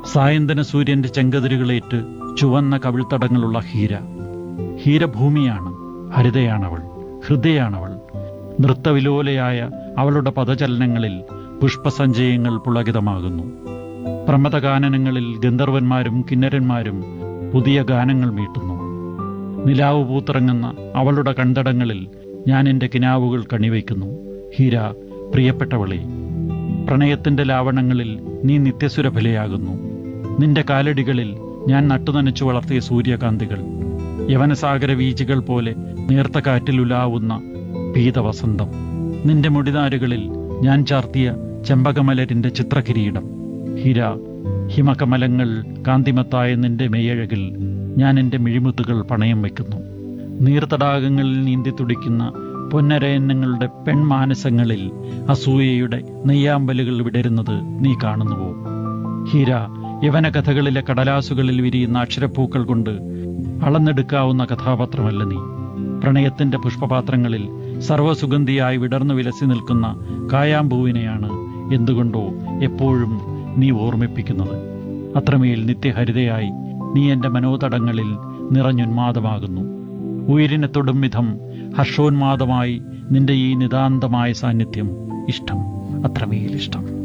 സായന്തന സൂര്യന്റെ ചെങ്കതിരുകളേറ്റ് ചുവന്ന കവിൾത്തടങ്ങളുള്ള ഹീര ഹീരഭൂമിയാണ് ഹരിതയാണവൾ ഹൃദയാണവൾ നൃത്തവിലോലയായ അവളുടെ പദചലനങ്ങളിൽ പുഷ്പസഞ്ചയങ്ങൾ പുളകിതമാകുന്നു പ്രമദഗാനനങ്ങളിൽ ഗന്ധർവന്മാരും കിന്നരന്മാരും പുതിയ ഗാനങ്ങൾ മീട്ടുന്നു നിലാവ് പൂത്തിറങ്ങുന്ന അവളുടെ കണ്ടടങ്ങളിൽ ഞാൻ എൻ്റെ കിനാവുകൾ കണിവയ്ക്കുന്നു ഹീര പ്രിയപ്പെട്ടവളെ പ്രണയത്തിന്റെ ലാവണങ്ങളിൽ നീ നിത്യസുരഭലയാകുന്നു നിന്റെ കാലടികളിൽ ഞാൻ നട്ടുനനച്ചു വളർത്തിയ സൂര്യകാന്തികൾ യവനസാഗര വീചികൾ പോലെ നേർത്ത കാറ്റിൽ ഉലാവുന്ന പീതവസന്തം നിന്റെ മുടിനാരുകളിൽ ഞാൻ ചാർത്തിയ ചെമ്പകമലരിന്റെ ചിത്രകിരീടം ഹിര ഹിമകമലങ്ങൾ കാന്തിമത്തായ നിന്റെ മെയ്യഴകിൽ ഞാൻ എൻ്റെ മിഴിമുത്തുകൾ പണയം വയ്ക്കുന്നു നീർത്തടാകങ്ങളിൽ നീന്തി തുടിക്കുന്ന പൊന്നരയന്നങ്ങളുടെ പെൺമാനസങ്ങളിൽ അസൂയയുടെ നെയ്യാമ്പലുകൾ വിടരുന്നത് നീ കാണുന്നുവോ ഹീര യവന കഥകളിലെ കടലാസുകളിൽ വിരിയുന്ന അക്ഷരപ്പൂക്കൾ കൊണ്ട് അളന്നെടുക്കാവുന്ന കഥാപാത്രമല്ല നീ പ്രണയത്തിന്റെ പുഷ്പപാത്രങ്ങളിൽ സർവസുഗന്ധിയായി വിടർന്നു വിലസി നിൽക്കുന്ന കായാമ്പൂവിനെയാണ് എന്തുകൊണ്ടോ എപ്പോഴും നീ ഓർമ്മിപ്പിക്കുന്നത് അത്രമേൽ നിത്യഹരിതയായി നീ എൻ്റെ മനോതടങ്ങളിൽ നിറഞ്ഞുന്മാദമാകുന്നു ഉയരിനെ തൊടും വിധം ഹർഷോന്മാദമായി നിന്റെ ഈ നിതാന്തമായ സാന്നിധ്യം ഇഷ്ടം അത്രമേൽ ഇഷ്ടം